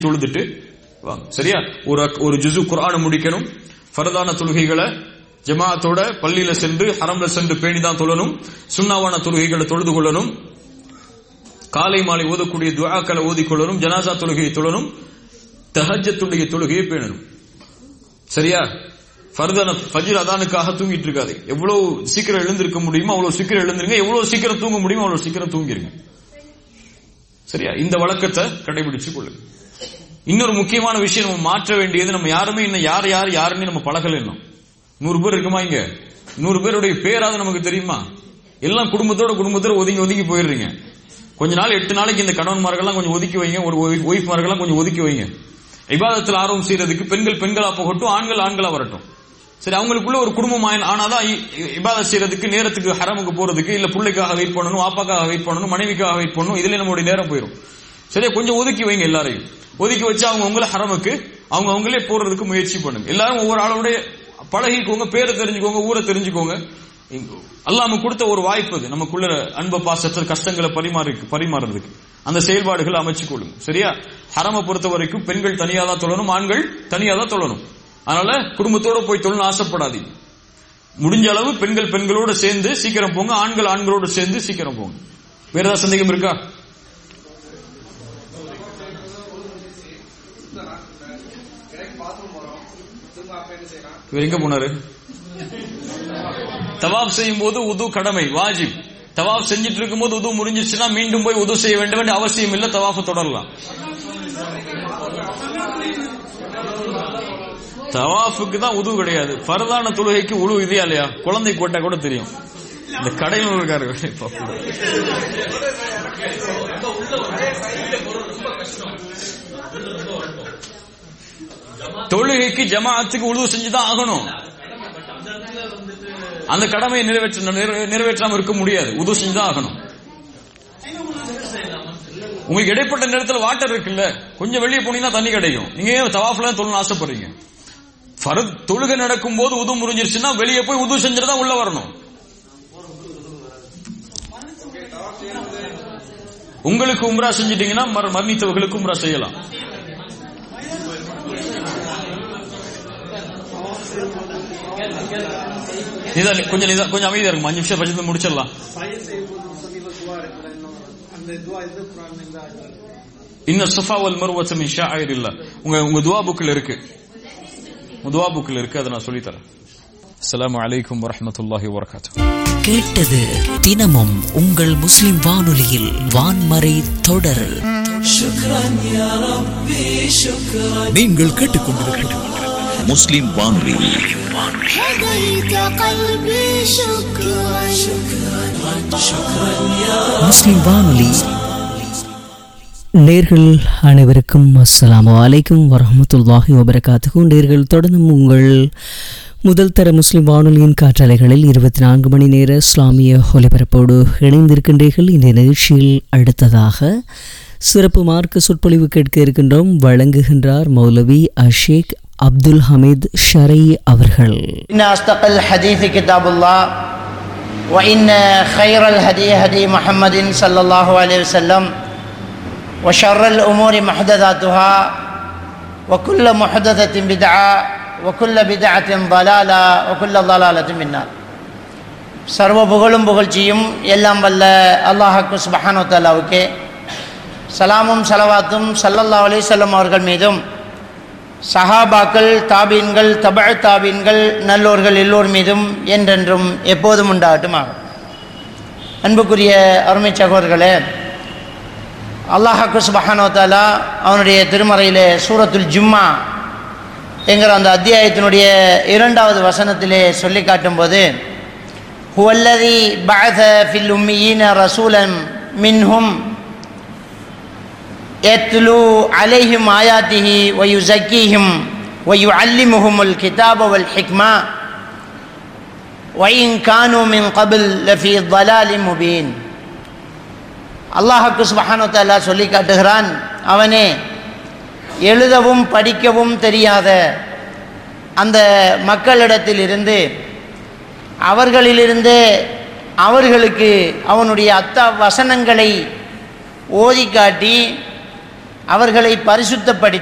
தொழுதுட்டு வாங்க சரியா ஒரு ஒரு ஜுசு குர்ஆனை முடிக்கணும் ஃபரதான தொழுகைகளை ஜமாஅத்தோட பள்ளியில சென்று ஹரம்ல சென்று பேணி தான் தொழணும் சுண்ணாவான தொழுகைகளை தொழுது கொள்ளணும் காலை மாலை ஓதக்கூடிய துஆக்களை ஓதிக்கொள்ளணும் ஜனாசா தொழுகையை தொழணும் தஹஜ்ஜத்துடைய தொழுகையை பேணணும் சரியா ஃபர்தான ஃபஜ்ர் அதானுக்காக தூங்கிட்டு இருக்காது எவ்வளவு சீக்கிரம் எழுந்திருக்க முடியுமோ அவ்வளவு சீக்கிரம் எழுந்திருங்க எவ்வளவு சீக்கிரம் தூங்க முடியுமோ அவ்வளவு சீக்கிரம் தூங்கிருங்க சரியா இந்த வழக்கத்தை கடைபிடிச்சு கொள்ளுங்க இன்னொரு முக்கியமான விஷயம் நம்ம மாற்ற வேண்டியது நம்ம யாருமே இன்னும் யார் யார் யாருன்னு நம்ம பழகல இன்னும் நூறு பேர் இருக்குமா இங்க நூறு பேருடைய பேராவது நமக்கு தெரியுமா எல்லாம் குடும்பத்தோட குடும்பத்தோட ஒதுங்கி ஒதுங்கி போயிடுறீங்க கொஞ்ச நாள் எட்டு நாளைக்கு இந்த கணவன்மார்கள்லாம் கொஞ்சம் ஒதுக்கி வைங்க ஒரு ஒய்ஃப்மார்கள்லாம் கொஞ்சம் ஒதுக்கி வைங்க இபாதத்தில் ஆர்வம் செய்யறதுக்கு பெண்கள் பெண்களா போகட்டும் ஆண்கள் ஆண்களா வரட்டும் சரி அவங்களுக்குள்ள ஒரு குடும்பம் ஆய- ஆனாதான் இ- இபாதத் செய்யறதுக்கு நேரத்துக்கு ஹரமுக்கு போறதுக்கு இல்ல பிள்ளைக்காக வெயிட் பண்ணணும் ஆப்பாக்காக வெயிட் பண்ணணும் மனைவிக்காக வெயிட் பண்ணணும் இதுல நம்மளுடைய நேரம் போயிடும் சரியா கொஞ்சம் ஒதுக்கி வைங்க எல்லாரையும் ஒதுக்கி வச்சு அவங்க உங்களை ஹரமுக்கு அவங்க அவங்களே போறதுக்கு முயற்சி பண்ணுங்க எல்லாரும் ஒவ்வொரு ஆளோட பழகிக்கோங்க பேரை தெரிஞ்சுக்கோங்க ஊரை தெரிஞ்சுக்கோங்க அல்லாஹ் நமக்கு கொடுத்த ஒரு வாய்ப்பு அது நமக்குள்ள அன்ப பாசத்தில் கஷ்டங்களை பரிமாறி பரிமாறுறதுக்கு அந்த செயல்பாடுகளை அமைச்சு கொள்ளுங்க சரியா ஹரமை பொறுத்த வரைக்கும் பெண்கள் தனியா தான் தொழணும் ஆண்கள் தனியா தான் தொழணும் அதனால குடும்பத்தோட போய் தொழணும் ஆசைப்படாதீங்க முடிஞ்ச அளவு பெண்கள் பெண்களோட சேர்ந்து சீக்கிரம் போங்க ஆண்கள் ஆண்களோட சேர்ந்து சீக்கிரம் போங்க வேற ஏதாவது சந்தேகம் இருக்கா இவர் எங்க போனாரு தவாப் செய்யும் போது உது கடமை வாஜிப் தவாப் செஞ்சிட்டு இருக்கும்போது உது முடிஞ்சிருச்சுன்னா மீண்டும் போய் உது செய்ய வேண்டும் என்ற அவசியம் இல்ல தவாஃப தொடரலாம் தவாஃபுக்கு தான் உது கிடையாது ஃபர்தான தொழுகைக்கு உழு இதே இல்லையா குழந்தை போட்டா கூட தெரியும் இந்த கடையில் இருக்காரு தொழுகைக்கு ஜமாஅத்துக்கு உழுவு செஞ்சுதான் ஆகணும் அந்த கடமையை நிறைவேற்ற நிறைவே- நிறைவேற்றாம இருக்க முடியாது உது செஞ்சுதான் ஆகணும் உங்களுக்கு இடைப்பட்ட நேரத்தில் வாட்டர் இருக்குல்ல கொஞ்சம் வெளியே போனீங்கன்னா தண்ணி கிடைக்கும் நீங்க ஏன் தவாஃப்ல தொழில் ஆசைப்படுறீங்க ஃபரத் தொழுகை நடக்கும் போது உது முறிஞ்சிருச்சுன்னா வெளியே போய் உது செஞ்சுட்டு தான் உள்ள வரணும் உங்களுக்கு உம்ரா செஞ்சிட்டீங்கன்னா மர- மரணித்தவர்களுக்கு உம்ரா செய்யலாம் நிதா- கொஞ்சம் நிதா- கொஞ்சம் அமைதியா இருக்கும் அஞ்சு நிமிஷம் பட்சத்தை முடிச்சிடலாம் இன்ன சுஃபா வல் மருவத்த மின் ஷாயிர் இல்ல உங்க உங்க துவா புக்ல இருக்கு உங்க துவா புக்ல இருக்கு அதை நான் சொல்லி தரேன் அஸ்ஸலாமு அலைக்கும் வரஹ்மத்துல்லாஹி வபரகாத்துஹு கேட்டது தினமும் உங்கள் முஸ்லிம் வானொலியில் வான்மறை தொடர் நீங்கள் கேட்டுக்கொண்டிருப்பது முஸ்லிம் வானொலி هديت قلبي شكرا முஸ்லிம் வானொலி நேர்கள் அனைவருக்கும் அஸ்ஸலாமு அலைக்கும் வரஹ்மத்துல்லாஹி வபரகாத்துஹு நேர்கள் தொடர்ந்தும் உங்கள் முதல் தர முஸ்லிம் வானொலியின் காற்றலைகளில் இருபத்தி நான்கு மணி நேர இஸ்லாமிய ஒலிபரப்போடு இணைந்திருக்கின்றீர்கள் இந்த நிகழ்ச்சியில் அடுத்ததாக சிறப்பு மார்க்க சொற்பொழிவு கேட்க இருக்கின்றோம் வழங்குகின்றார் மௌலவி அஷேக் அப்துல் ஹமீத் ஷரை அவர்கள் إن أصدق الحديث كتاب الله وإن خير الهدي هدي محمد صلى الله عليه وسلم وشر الأمور محدثاتها وكل محدثة بدعة وكل بدعة ضلالة وكل ضلالة في النار சர்வ புகழும் புகழ்ச்சியும் எல்லாம் வல்ல அல்லாஹாக்கு சுபஹானு தாலாவுக்கே சலாமும் சலவாத்தும் சல்லல்லாஹு அலைஹி வஸல்லம் அவர்கள் மீதும் சஹாபாக்கள் தாபீன்கள் தபழ தாபீன்கள் நல்லோர்கள் எல்லோர் மீதும் என்றென்றும் எப்போதும் உண்டாகட்டுமாக அன்புக்குரிய அருமை சகோதரர்களே அல்லாஹாக்கு சுபஹானோ தாலா அவனுடைய திருமறையிலே சூரத்துல் ஜும்மா என்கிற அந்த அத்தியாயத்தினுடைய இரண்டாவது வசனத்திலே சொல்லி காட்டும்போது ஹுவல்லதி பஅத ஃபில் உம்மியீன ரசூலன் மின்ஹும் يتلو عليهم آياته ويزكيهم ويعلمهم الكتاب والحكمة وإن كانوا من قبل لفي ضلال مبين அல்லாஹுக்கு சுபஹானு தாலா சொல்லி காட்டுகிறான் அவனே எழுதவும் படிக்கவும் தெரியாத அந்த மக்களிடத்திலிருந்து அவர்களிலிருந்து அவர்களுக்கு அவனுடைய அத்த வசனங்களை ஓதி காட்டி அவர்களை பரிசுத்தப்படுத்தி